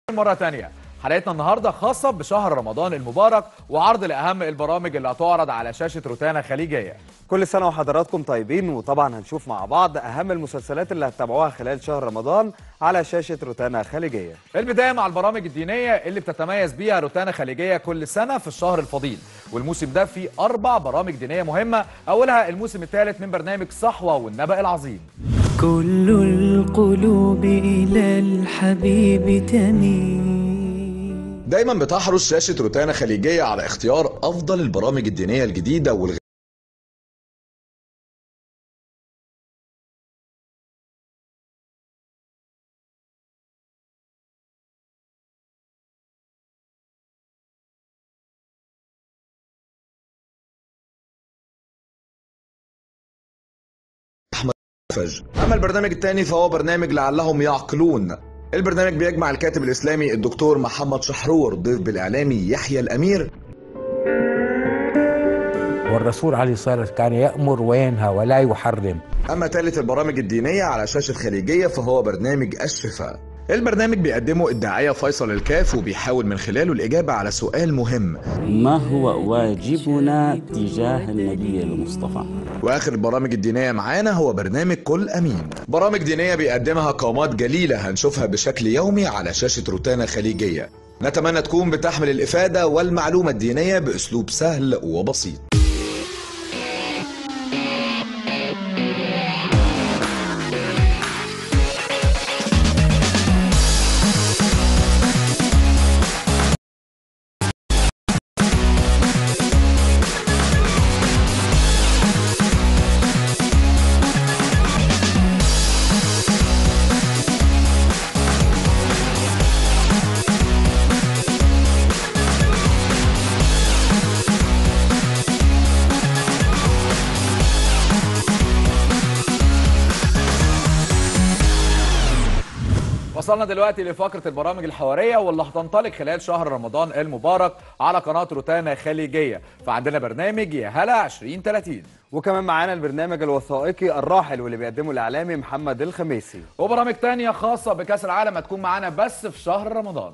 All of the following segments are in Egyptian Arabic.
مرة تانية حلقتنا النهاردة خاصة بشهر رمضان المبارك وعرض لأهم البرامج اللي هتعرض على شاشة روتانا خليجية كل سنة وحضراتكم طيبين وطبعا هنشوف مع بعض أهم المسلسلات اللي هتتابعوها خلال شهر رمضان على شاشة روتانا خليجية البداية مع البرامج الدينية اللي بتتميز بيها روتانا خليجية كل سنة في الشهر الفضيل والموسم ده فيه أربع برامج دينية مهمة أولها الموسم الثالث من برنامج صحوة والنبأ العظيم كل القلوب إلى الحبيب تميل دايما بتحرص شاشة روتانا خليجية على اختيار أفضل البرامج الدينية الجديدة والغ... فج. أما البرنامج الثاني فهو برنامج لعلهم يعقلون البرنامج بيجمع الكاتب الإسلامي الدكتور محمد شحرور ضيف بالإعلامي يحيى الأمير والرسول عليه الصلاة والسلام كان يأمر وينهى ولا يحرم أما ثالث البرامج الدينية على شاشة خليجية فهو برنامج الشفاء البرنامج بيقدمه الداعية فيصل الكاف وبيحاول من خلاله الإجابة على سؤال مهم ما هو واجبنا تجاه النبي المصطفى واخر البرامج الدينيه معانا هو برنامج كل امين برامج دينيه بيقدمها قامات جليله هنشوفها بشكل يومي على شاشه روتانا خليجيه نتمنى تكون بتحمل الافاده والمعلومه الدينيه باسلوب سهل وبسيط وصلنا دلوقتي لفقرة البرامج الحوارية واللي هتنطلق خلال شهر رمضان المبارك على قناة روتانا خليجية فعندنا برنامج يا هلا 2030 وكمان معانا البرنامج الوثائقي الراحل واللي بيقدمه الإعلامي محمد الخميسي وبرامج تانية خاصة بكأس العالم هتكون معانا بس في شهر رمضان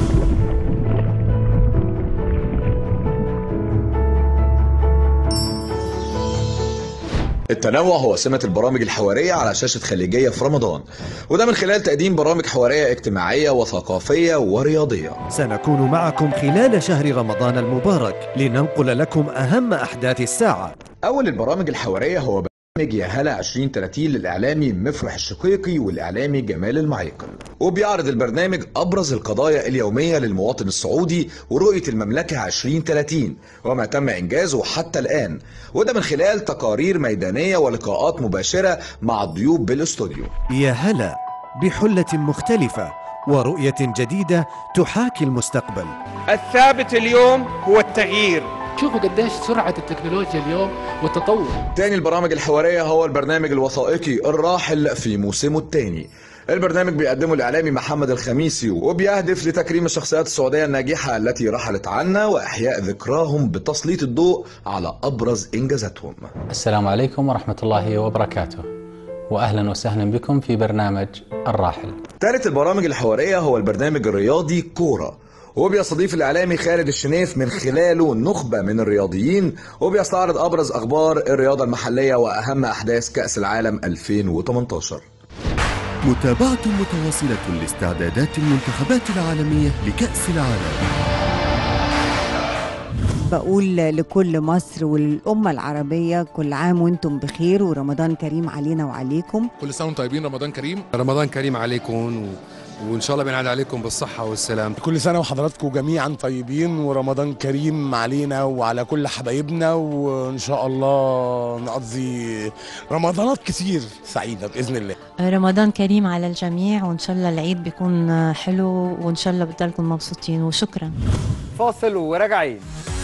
التنوع هو سمة البرامج الحوارية على شاشة خليجية في رمضان وده من خلال تقديم برامج حوارية اجتماعية وثقافية ورياضية سنكون معكم خلال شهر رمضان المبارك لننقل لكم أهم أحداث الساعة أول البرامج الحوارية هو برنامج يا هلا 2030 للإعلامي مفرح الشقيقي والإعلامي جمال المعيقل وبيعرض البرنامج أبرز القضايا اليومية للمواطن السعودي ورؤية المملكة 2030 وما تم إنجازه حتى الآن وده من خلال تقارير ميدانية ولقاءات مباشرة مع الضيوف بالاستوديو يا هلا بحلة مختلفة ورؤية جديدة تحاكي المستقبل الثابت اليوم هو التغيير شوفوا قديش سرعة التكنولوجيا اليوم والتطور تاني البرامج الحوارية هو البرنامج الوثائقي الراحل في موسمه الثاني البرنامج بيقدمه الإعلامي محمد الخميسي وبيهدف لتكريم الشخصيات السعودية الناجحة التي رحلت عنا وإحياء ذكراهم بتسليط الضوء على أبرز إنجازاتهم السلام عليكم ورحمة الله وبركاته وأهلا وسهلا بكم في برنامج الراحل ثالث البرامج الحوارية هو البرنامج الرياضي كورة وبيستضيف الإعلامي خالد الشنيف من خلاله نخبة من الرياضيين وبيستعرض أبرز أخبار الرياضة المحلية وأهم أحداث كأس العالم 2018 متابعة متواصلة لاستعدادات المنتخبات العالمية لكأس العالم بقول لكل مصر والأمة العربية كل عام وانتم بخير ورمضان كريم علينا وعليكم كل سنة وانتم طيبين رمضان كريم رمضان كريم عليكم و... وان شاء الله بينعاد عليكم بالصحه والسلام كل سنه وحضراتكم جميعا طيبين ورمضان كريم علينا وعلى كل حبايبنا وان شاء الله نقضي رمضانات كتير سعيده باذن الله رمضان كريم على الجميع وان شاء الله العيد بيكون حلو وان شاء الله بتضلكم مبسوطين وشكرا فاصل وراجعين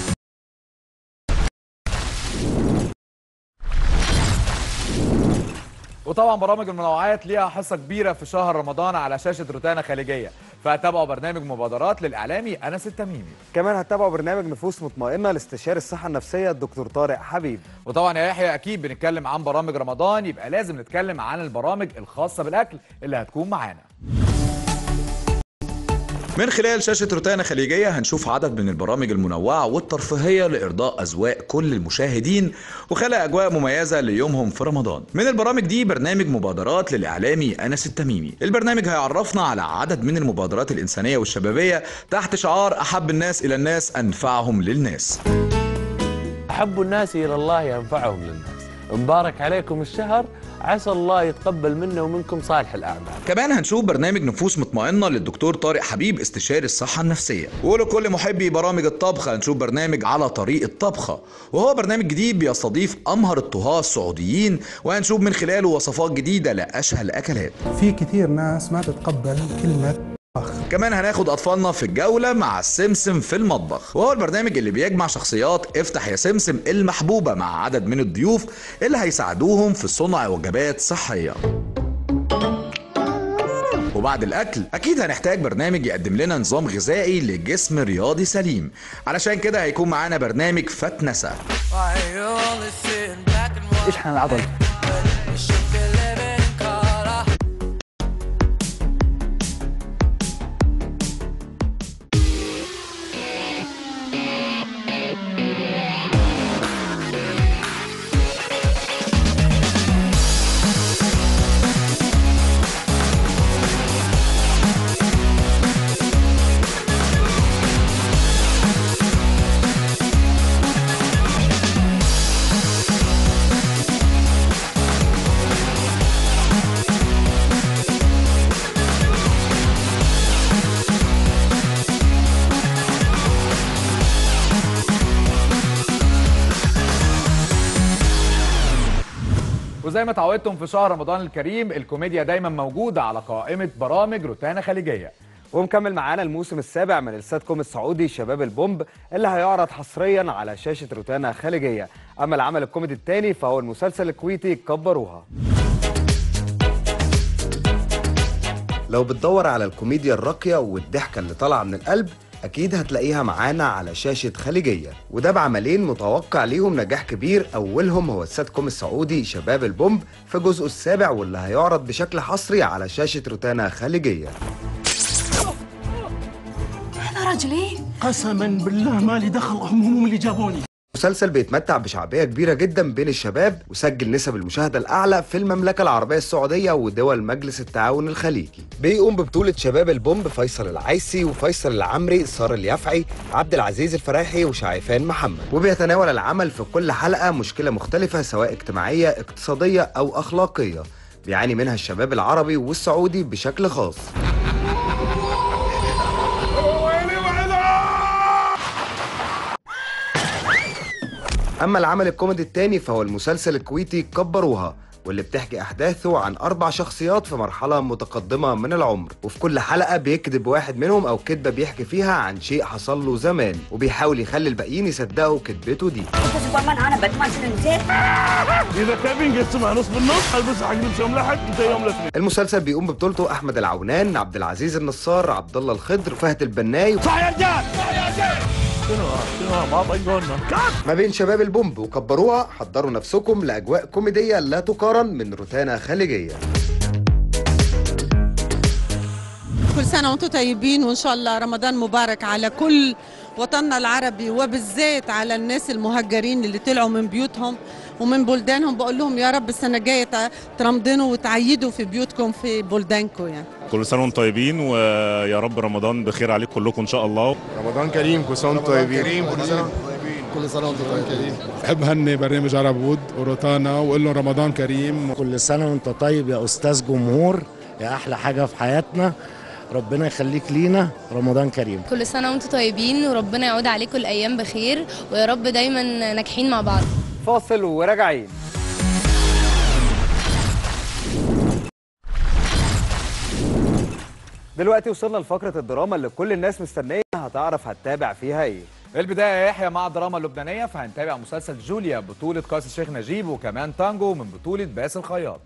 وطبعا برامج المنوعات ليها حصه كبيره في شهر رمضان على شاشه روتانا خليجيه فهتابعوا برنامج مبادرات للاعلامي انس التميمي كمان هتابعوا برنامج نفوس مطمئنه لاستشاري الصحه النفسيه الدكتور طارق حبيب وطبعا يا يحيى اكيد بنتكلم عن برامج رمضان يبقى لازم نتكلم عن البرامج الخاصه بالاكل اللي هتكون معانا من خلال شاشة روتانا خليجية هنشوف عدد من البرامج المنوعة والترفيهية لإرضاء أذواق كل المشاهدين وخلق أجواء مميزة ليومهم في رمضان من البرامج دي برنامج مبادرات للإعلامي أنس التميمي البرنامج هيعرفنا على عدد من المبادرات الإنسانية والشبابية تحت شعار أحب الناس إلى الناس أنفعهم للناس أحب الناس إلى الله ينفعهم للناس مبارك عليكم الشهر عسى الله يتقبل منا ومنكم صالح الأعمال كمان هنشوف برنامج نفوس مطمئنة للدكتور طارق حبيب استشاري الصحة النفسية ولكل محبي برامج الطبخ هنشوف برنامج على طريق الطبخة وهو برنامج جديد بيستضيف أمهر الطهاة السعوديين وهنشوف من خلاله وصفات جديدة لأشهى الأكلات في كثير ناس ما تتقبل كلمة كمان هناخد أطفالنا في الجولة مع السمسم في المطبخ وهو البرنامج اللي بيجمع شخصيات افتح يا سمسم المحبوبة مع عدد من الضيوف اللي هيساعدوهم في صنع وجبات صحية وبعد الأكل أكيد هنحتاج برنامج يقدم لنا نظام غذائي لجسم رياضي سليم علشان كده هيكون معانا برنامج فتنسة اشحن العضل وزي ما اتعودتم في شهر رمضان الكريم الكوميديا دايما موجودة على قائمة برامج روتانا خليجية ومكمل معانا الموسم السابع من السات كوم السعودي شباب البومب اللي هيعرض حصريا على شاشة روتانا خليجية أما العمل الكوميدي الثاني فهو المسلسل الكويتي كبروها لو بتدور على الكوميديا الراقية والضحكة اللي طالعة من القلب أكيد هتلاقيها معانا على شاشة خليجية وده بعملين متوقع ليهم نجاح كبير أولهم هو السات كوم السعودي شباب البومب في جزءه السابع واللي هيعرض بشكل حصري على شاشة روتانا خليجية هذا رجلين قسما بالله ما لي دخل هم هم اللي جابوني مسلسل بيتمتع بشعبية كبيرة جدا بين الشباب وسجل نسب المشاهدة الأعلى في المملكة العربية السعودية ودول مجلس التعاون الخليجي بيقوم ببطولة شباب البومب فيصل العيسي وفيصل العمري سار اليافعي عبد العزيز الفراحي وشعيفان محمد وبيتناول العمل في كل حلقة مشكلة مختلفة سواء اجتماعية اقتصادية أو أخلاقية بيعاني منها الشباب العربي والسعودي بشكل خاص أما العمل الكوميدي التاني فهو المسلسل الكويتي كبروها واللي بتحكي أحداثه عن أربع شخصيات في مرحلة متقدمة من العمر وفي كل حلقة بيكذب واحد منهم أو كذبة بيحكي فيها عن شيء حصل له زمان وبيحاول يخلي الباقيين يصدقوا كذبته دي سوبرمان انا باتمان شنو نسيت اذا تبي نقسمها نص بالنص البس حق لبس يوم الاحد انت يوم الاثنين المسلسل بيقوم ببطولته أحمد العونان عبد العزيز النصار عبد الله الخضر فهد البناي صح يا رجال صح يا رجال شنو شنو ما طيقونا ما بين شباب البومب وكبروها حضروا نفسكم لأجواء كوميدية لا تقارن من روتانا خليجية كل سنة وانتم طيبين وإن شاء الله رمضان مبارك على كل وطننا العربي وبالذات على الناس المهجرين اللي طلعوا من بيوتهم ومن بلدانهم بقول لهم يا رب السنة الجاية ت- ترمضنوا وتعيدوا في بيوتكم في بلدانكم يعني كل سنه وانتم طيبين ويا رب رمضان بخير عليكم كلكم ان شاء الله رمضان كريم كل سنه وانتم طيبين كل سنه كل سنه وانتم طيبين بحب هني برنامج عرب وود وروتانا واقول لهم رمضان كريم كل سنة وانت طيب يا أستاذ جمهور يا أحلى حاجة في حياتنا ربنا يخليك لينا رمضان كريم كل سنة وانتم طيبين وربنا يعود عليكم الأيام بخير ويا رب دايما ناجحين مع بعض فاصل وراجعين دلوقتي وصلنا لفقرة الدراما اللي كل الناس مستنية هتعرف هتتابع فيها ايه البداية يا يحيى مع الدراما اللبنانية فهنتابع مسلسل جوليا بطولة قيس الشيخ نجيب وكمان تانجو من بطولة باسل الخياط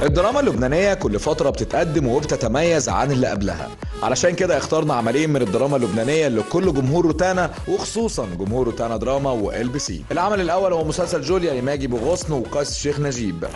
الدراما اللبنانية كل فترة بتتقدم وبتتميز عن اللي قبلها علشان كده اخترنا عملين من الدراما اللبنانية لكل جمهور روتانا وخصوصا جمهور روتانا دراما وال بي سي العمل الأول هو مسلسل جوليا لماجي بوغصن وقيس الشيخ نجيب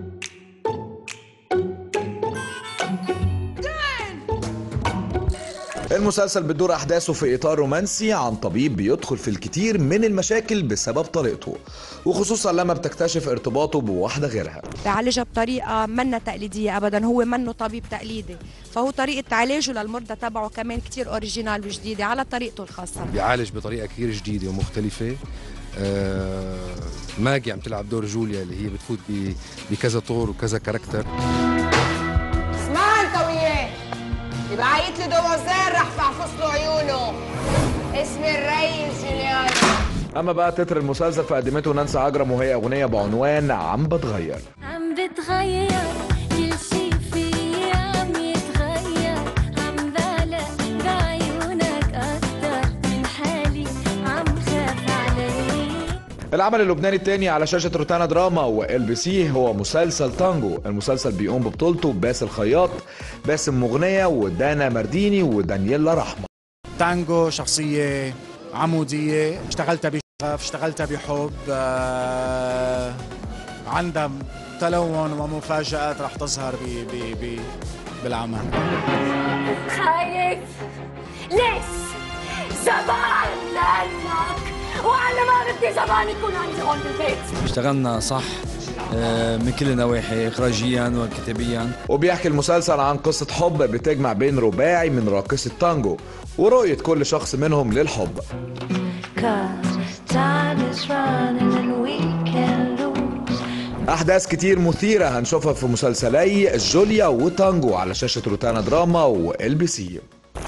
المسلسل بتدور أحداثه في إطار رومانسي عن طبيب بيدخل في الكثير من المشاكل بسبب طريقته وخصوصا لما بتكتشف ارتباطه بواحدة غيرها بيعالجها بطريقه منا تقليديه ابدا هو منه طبيب تقليدي فهو طريقه علاجه للمرضى تبعه كمان كتير اوريجينال وجديده على طريقته الخاصه بيعالج بطريقه كثير جديده ومختلفه آه ماجي عم تلعب دور جوليا اللي هي بتفوت ب- بكذا طور وكذا كاركتر اسمع انت وياه يبقى عيط لي دوازير رح فعفص له عيونه اسمي الريس جوليان أما بقى تتر المسلسل فقدمته نانسي عجرم وهي أغنية بعنوان عم بتغير عم بتغير كل شي فيي عم يتغير عم بعلق بعيونك أكتر من حالي عم خاف عليك العمل اللبناني الثاني على شاشة روتانا دراما وال بي سي هو مسلسل تانجو المسلسل بيقوم ببطولته باسل خياط باسم مغنية ودانا مرديني ودانييلا رحمة تانجو شخصية عمودية اشتغلتها بشغف اشتغلتها بحب آه عندها تلون ومفاجآت رح تظهر ب ب ب بالعمل خايف ليش زمان لأنك وأنا ما بدي زمان يكون عندي هون بالبيت اشتغلنا صح آه، من كل النواحي اخراجيا وكتابيا وبيحكي المسلسل عن قصة حب بتجمع بين رباعي من راقصة تانجو ورؤية كل شخص منهم للحب Cause time is running and we can lose أحداث كتير مثيرة هنشوفها في مسلسلي جوليا وتانجو على شاشة روتانا دراما وال بي سي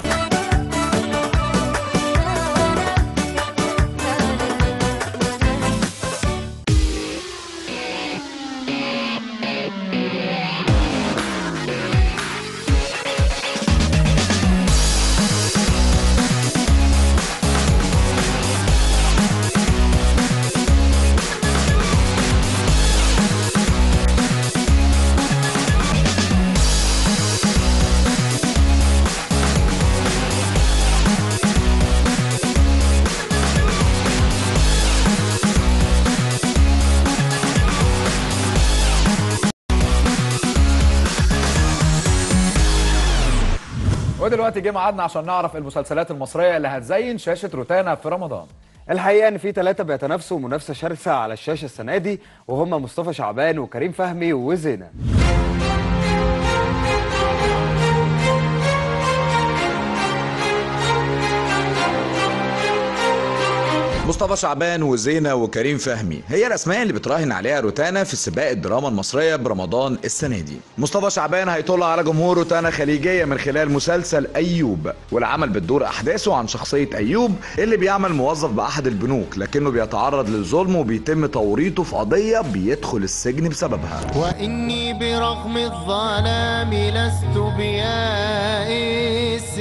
ودلوقتي جه ميعادنا عشان نعرف المسلسلات المصرية اللي هتزين شاشة روتانا في رمضان الحقيقه ان في ثلاثه بيتنافسوا منافسه شرسه على الشاشه السنه دي وهم مصطفى شعبان وكريم فهمي وزينه مصطفى شعبان وزينة وكريم فهمي هي الأسماء اللي بتراهن عليها روتانا في سباق الدراما المصرية برمضان السنة دي مصطفى شعبان هيطل على جمهور روتانا خليجية من خلال مسلسل أيوب والعمل بتدور أحداثه عن شخصية أيوب اللي بيعمل موظف بأحد البنوك لكنه بيتعرض للظلم وبيتم توريطه في قضية بيدخل السجن بسببها وإني برغم الظلام لست بيائس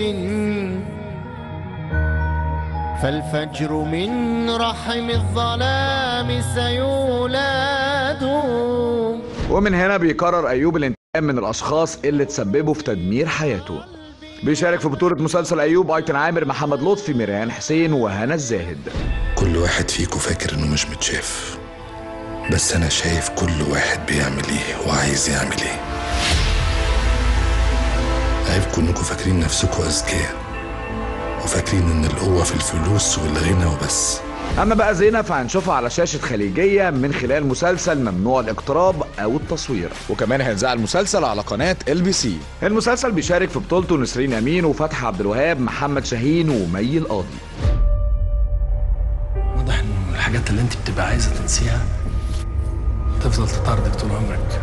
فالفجر من رحم الظلام سيولد ومن هنا بيقرر أيوب الانتقام من الأشخاص اللي تسببوا في تدمير حياته بيشارك في بطولة مسلسل أيوب أيتن عامر محمد لطفي ميران حسين وهنا الزاهد كل واحد فيكم فاكر انه مش متشاف بس انا شايف كل واحد بيعمل ايه وعايز يعمل ايه عيبكم انكم فاكرين نفسكم اذكياء وفاكرين ان القوة في الفلوس والغنى وبس أما بقى زينة فهنشوفها على شاشة خليجية من خلال مسلسل ممنوع الاقتراب أو التصوير وكمان هينزع المسلسل على قناة ال بي سي المسلسل بيشارك في بطولته نسرين أمين وفتحي عبد الوهاب محمد شاهين ومي القاضي واضح ان الحاجات اللي انت بتبقى عايزه تنسيها تفضل تطاردك طول عمرك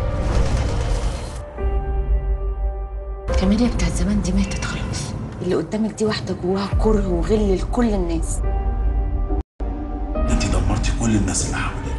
كاميليا بتاعت زمان دي ماتت خلاص اللي قدامك دي واحدة جواها كره وغل لكل الناس انت دمرتي كل الناس اللي حواليك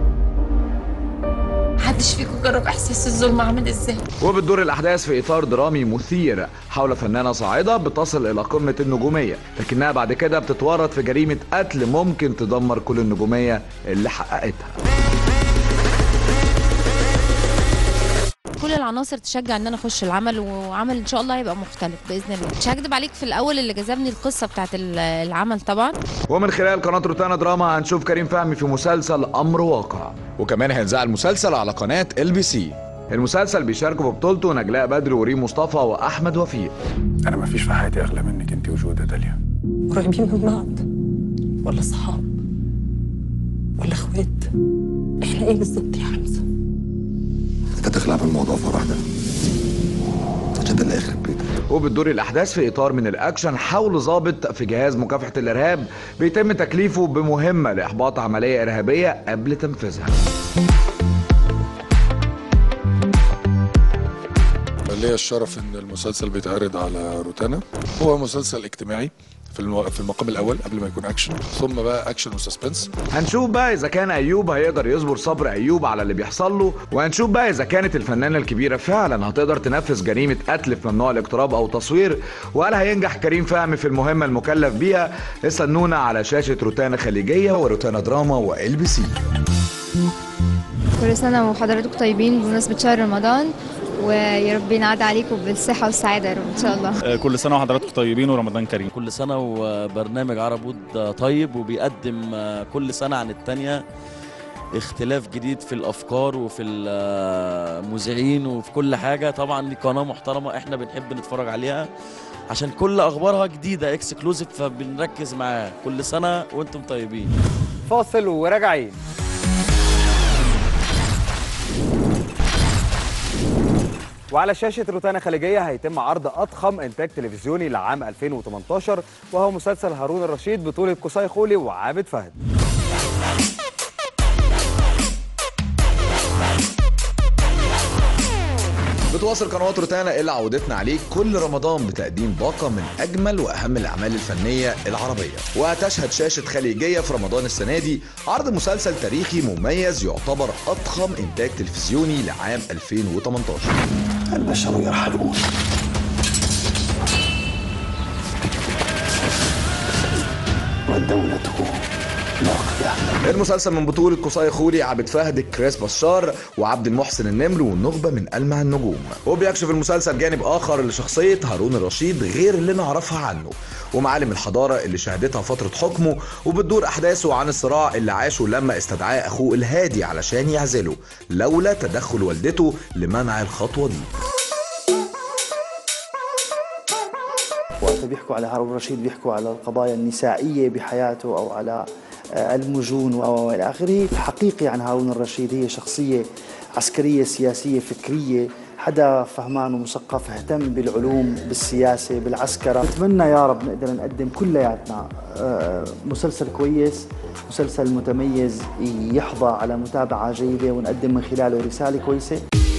محدش فيكم جرب احساس الظلم عامل ازاي وبتدور الأحداث في إطار درامي مثير حول فنانة صاعدة بتصل إلى قمة النجومية لكنها بعد كده بتتورط في جريمة قتل ممكن تدمر كل النجومية اللي حققتها كل كل العناصر تشجع ان انا اخش العمل وعمل ان شاء الله هيبقى مختلف باذن الله مش هكدب عليك في الاول اللي جذبني القصه بتاعت ال- العمل طبعا ومن خلال قناة روتانا دراما هنشوف كريم فهمي في مسلسل أمر واقع وكمان هينزع المسلسل على قناة ال بي سي المسلسل بيشاركوا في بطولته نجلاء بدر وريم مصطفى وأحمد وفيق انا ما فيش في حياتي اغلى منك انت وجوده داليا قريبين من بعض ولا صحاب ولا اخوات احنا ايه بالظبط يا حمزه هتدخل على الموضوع في واحدة تجد الآخر بيتك وبتدور الأحداث في إطار من الأكشن حول ضابط في جهاز مكافحة الإرهاب بيتم تكليفه بمهمة لإحباط عملية إرهابية قبل تنفيذها ليا الشرف ان المسلسل بيتعرض على روتانا هو مسلسل اجتماعي في المو... في المقام الاول قبل ما يكون اكشن ثم بقى اكشن وسسبنس هنشوف بقى إذا كان أيوب هيقدر يصبر صبر أيوب على اللي بيحصل له وهنشوف بقى إذا كانت الفنانة الكبيرة فعلا هتقدر تنفذ جريمة قتل في ممنوع الاقتراب أو تصوير وهل هينجح كريم فهمي في المهمة المكلف بيها استنونا على شاشة روتانا خليجية وروتانا دراما وال بي سي كل سنة وحضراتكم طيبين بمناسبة شهر رمضان ويا رب ينعاد عليكم بالصحة والسعادة يا رب إن شاء الله كل سنه وحضراتكم طيبين ورمضان كريم كل سنة وبرنامج عربود طيب وبيقدم كل سنة عن التانية اختلاف جديد في الأفكار وفي المذيعين وفي كل حاجة طبعا دي قناة محترمة احنا بنحب نتفرج عليها عشان كل أخبارها جديدة اكسكلوزيف فبنركز معاها كل سنة وانتم طيبين فاصل وراجعين وعلى شاشة روتانا خليجية هيتم عرض أضخم إنتاج تلفزيوني لعام 2018 وهو مسلسل هارون الرشيد بطولة قصي خولي وعابد فهد بتواصل قنوات روتانا اللي عودتنا عليه كل رمضان بتقديم باقة من أجمل وأهم الأعمال الفنية العربية وهتشهد شاشة خليجية في رمضان السنة دي عرض مسلسل تاريخي مميز يعتبر أضخم إنتاج تلفزيوني لعام 2018 البشر يرحلون والدولة باقية المسلسل من بطولة قصي خولي عبد فهد كريس بشار وعبد المحسن النمر والنخبة من ألمع النجوم وبيكشف المسلسل جانب آخر لشخصية هارون الرشيد غير اللي نعرفها عنه ومعالم الحضارة اللي شهدتها فترة حكمه وبتدور أحداثه عن الصراع اللي عاشه لما استدعاه أخوه الهادي علشان يعزله لولا تدخل والدته لمنع الخطوة دي وقت بيحكوا على هارون الرشيد بيحكوا على القضايا النسائية بحياته أو على آه، المجون و إلى آخره الحقيقي عن هارون الرشيد هي شخصية عسكرية سياسية فكرية حدا فهمان ومثقف اهتم بالعلوم بالسياسة بالعسكرة نتمنى يا رب نقدر نقدم كلياتنا آه، مسلسل كويس مسلسل متميز يحظى على متابعة جيدة ونقدم من خلاله رسالة كويسة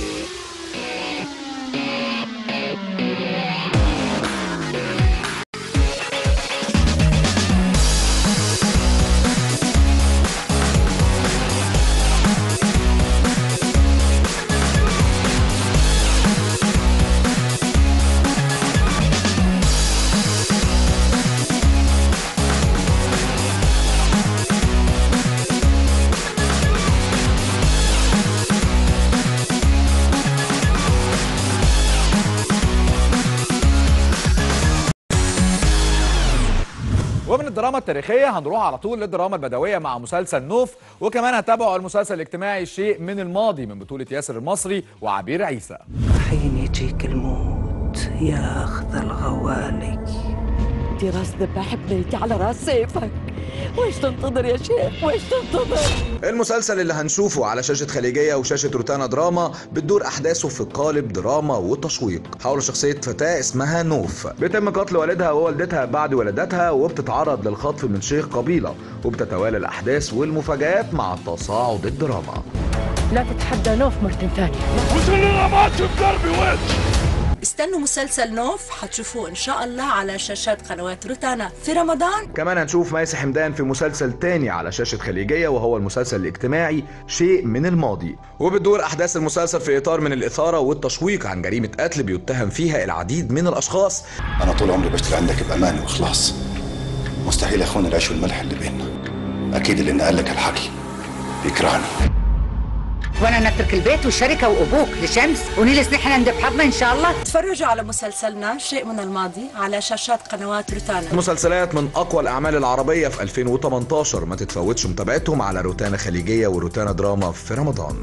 ومن الدراما التاريخية هنروح على طول للدراما البدوية مع مسلسل نوف وكمان هتابعوا المسلسل الاجتماعي شيء من الماضي من بطولة ياسر المصري وعبير عيسى حين يجيك الموت ياخذ الغوالي دي راس ذباح بنيتي على راس سيفك ويش تنتظر يا شيخ ويش تنتظر المسلسل اللي هنشوفه على شاشة خليجية وشاشة روتانا دراما بتدور أحداثه في قالب دراما وتشويق حول شخصية فتاة اسمها نوف بيتم قتل والدها ووالدتها بعد ولادتها وبتتعرض للخطف من شيخ قبيلة وبتتوالى الأحداث والمفاجآت مع تصاعد الدراما لا تتحدى نوف مرة ثانية وكلنا ماشي بضربي وجه استنوا مسلسل نوف حتشوفوه ان شاء الله على شاشات قنوات روتانا في رمضان كمان هنشوف ميسي حمدان في مسلسل تاني على شاشة خليجية وهو المسلسل الاجتماعي شيء من الماضي وبتدور أحداث المسلسل في إطار من الإثارة والتشويق عن جريمة قتل بيتهم فيها العديد من الأشخاص أنا طول عمري بشتغل عندك بأمان وإخلاص مستحيل أخون العيش والملح اللي بيننا أكيد اللي نقل لك الحكي بيكرهني وانا نترك البيت والشركه وابوك لشمس ونجلس نحن ندب حظنا ان شاء الله تفرجوا على مسلسلنا شيء من الماضي على شاشات قنوات روتانا مسلسلات من اقوى الاعمال العربيه في 2018 ما تتفوتش متابعتهم على روتانا خليجيه وروتانا دراما في رمضان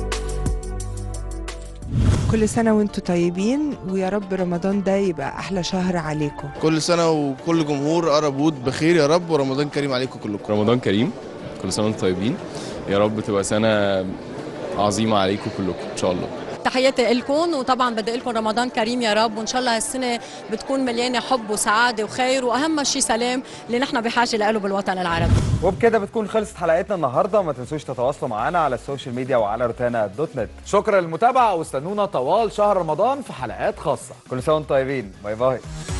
كل سنة وانتم طيبين ويا رب رمضان ده يبقى أحلى شهر عليكم كل سنة وكل جمهور قرب وود بخير يا رب ورمضان كريم عليكم كلكم رمضان كريم كل سنه وانتم طيبين يا رب تبقى سنه عظيمه عليكم كلكم ان شاء الله تحياتي لكم وطبعا بدي لكم رمضان كريم يا رب وان شاء الله هالسنه بتكون مليانه حب وسعاده وخير واهم شيء سلام اللي نحن بحاجه له بالوطن العربي وبكده بتكون خلصت حلقتنا النهارده وما تنسوش تتواصلوا معانا على السوشيال ميديا وعلى روتانا دوت نت شكرا للمتابعه واستنونا طوال شهر رمضان في حلقات خاصه كل سنه وانتم طيبين باي باي